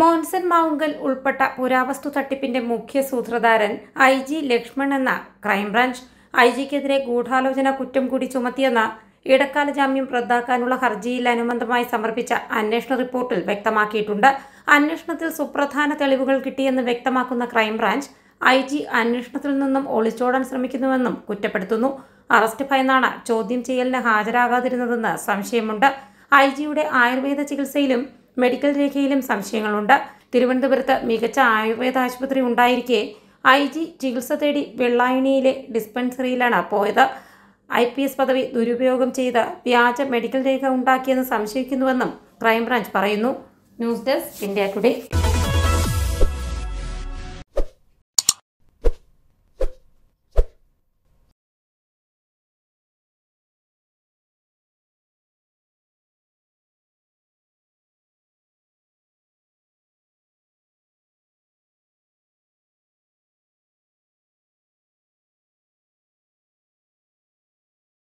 മോൻസൻ മാവുങ്കൽ ഉൾപ്പെട്ട പുരാവസ്തു തട്ടിപ്പിന്റെ മുഖ്യ സൂത്രധാരൻ ഐ ജി ലക്ഷ്മൺ എന്ന ക്രൈംബ്രാഞ്ച് ഐ ജിക്കെതിരെ ഗൂഢാലോചന കുറ്റം കൂടി ചുമത്തിയെന്ന് ഇടക്കാല ജാമ്യം റദ്ദാക്കാനുള്ള ഹർജിയിൽ അനുബന്ധമായി സമർപ്പിച്ച അന്വേഷണ റിപ്പോർട്ടിൽ വ്യക്തമാക്കിയിട്ടുണ്ട് അന്വേഷണത്തിൽ സുപ്രധാന തെളിവുകൾ കിട്ടിയെന്ന് വ്യക്തമാക്കുന്ന ക്രൈംബ്രാഞ്ച് ഐ ജി അന്വേഷണത്തിൽ നിന്നും ഒളിച്ചോടാൻ ശ്രമിക്കുന്നുവെന്നും കുറ്റപ്പെടുത്തുന്നു അറസ്റ്റ് ഭയന്നാണ് ചോദ്യം ചെയ്യലിന് ഹാജരാകാതിരുന്നതെന്ന് സംശയമുണ്ട് ഐ ജിയുടെ ആയുർവേദ ചികിത്സയിലും മെഡിക്കൽ രേഖയിലും സംശയങ്ങളുണ്ട് തിരുവനന്തപുരത്ത് മികച്ച ആയുർവേദ ആശുപത്രി ഉണ്ടായിരിക്കെ ഐ ജി ചികിത്സ തേടി വെള്ളായണിയിലെ ഡിസ്പെൻസറിയിലാണ് പോയത് ഐ പി എസ് പദവി ദുരുപയോഗം ചെയ്ത് വ്യാജ മെഡിക്കൽ രേഖ ഉണ്ടാക്കിയെന്ന് സംശയിക്കുന്നുവെന്നും ക്രൈംബ്രാഞ്ച് പറയുന്നു ന്യൂസ് ഡെസ്ക് ഇന്ത്യ ടുഡേ